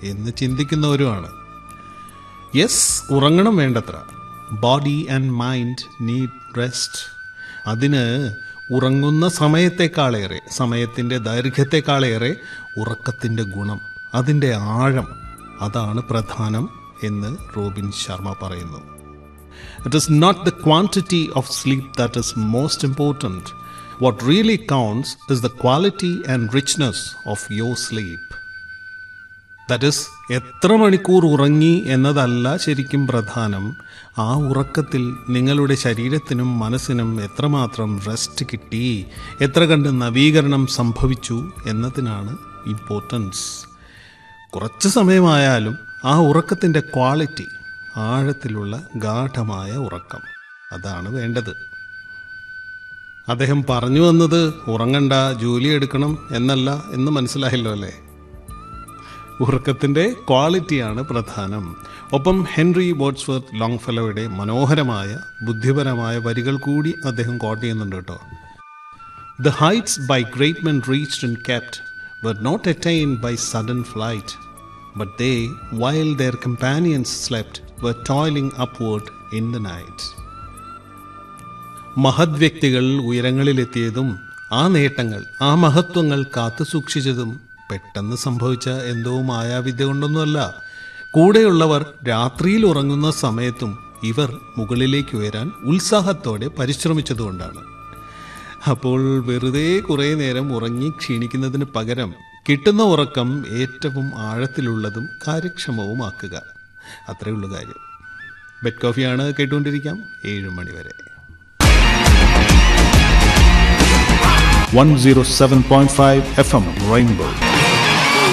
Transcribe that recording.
എന്ന് ചിന്തിക്കുന്നവരുമാണ് യെസ് ഉറങ്ങണം വേണ്ടത്ര body and mind need rest അതിന് ഉറങ്ങുന്ന സമയത്തെക്കാളേറെ സമയത്തിൻ്റെ ദൈർഘ്യത്തെക്കാളേറെ ഉറക്കത്തിൻ്റെ ഗുണം അതിൻ്റെ ആഴം അതാണ് പ്രധാനം എന്ന് റോബിൻ ശർമ്മ പറയുന്നു it is not the quantity of sleep that is most important what really counts is the quality and richness of your sleep that is എത്ര മണിക്കൂർ ഉറങ്ങി എന്നതല്ല ശരിക്കും പ്രധാനം ആ ഉറക്കത്തിൽ നിങ്ങളുടെ ശരീരത്തിനും മനസ്സിനും എത്രമാത്രം റെസ്റ്റ് കിട്ടി എത്ര കണ്ട് നവീകരണം സംഭവിച്ചു എന്നതിനാണ് ഇമ്പോർട്ടൻസ് കുറച്ച് സമയമായാലും ആ ഉറക്കത്തിൻ്റെ ക്വാളിറ്റി ആഴത്തിലുള്ള ഗാഠമായ ഉറക്കം അതാണ് വേണ്ടത് അദ്ദേഹം പറഞ്ഞു വന്നത് ഉറങ്ങണ്ട ജോലി എടുക്കണം എന്നല്ല എന്ന് മനസ്സിലായല്ലോ അല്ലേ ഉറക്കത്തിൻ്റെ ക്വാളിറ്റിയാണ് പ്രധാനം ഒപ്പം ഹെൻറി ബോട്ട്സ്വർത്ത് ലോങ് ഫെലോയുടെ മനോഹരമായ ബുദ്ധിപരമായ വരികൾ കൂടി അദ്ദേഹം കോട്ട് ചെയ്യുന്നുണ്ട് കേട്ടോ the heights by great men reached and kept were not attained by sudden flight, but they, while their companions slept, were toiling upward in the night. മഹത് വ്യക്തികൾ ഉയരങ്ങളിലെത്തിയതും ആ നേട്ടങ്ങൾ ആ മഹത്വങ്ങൾ കാത്തു സൂക്ഷിച്ചതും പെട്ടെന്ന് സംഭവിച്ച എന്തോ മായാവിദ്യ കൊണ്ടൊന്നുമല്ല കൂടെയുള്ളവർ രാത്രിയിൽ ഉറങ്ങുന്ന സമയത്തും ഇവർ മുകളിലേക്ക് ഉയരാൻ ഉത്സാഹത്തോടെ പരിശ്രമിച്ചതുകൊണ്ടാണ് അപ്പോൾ വെറുതെ കുറേ നേരം ഉറങ്ങി ക്ഷീണിക്കുന്നതിന് പകരം കിട്ടുന്ന ഉറക്കം ഏറ്റവും ആഴത്തിലുള്ളതും കാര്യക്ഷമവുമാക്കുക അത്രയേ ഉള്ളൂ കാര്യം ബെഡ് കോഫിയാണ് കേട്ടുകൊണ്ടിരിക്കാം ഏഴ് മണി വരെ 107.5 FM Rainbow.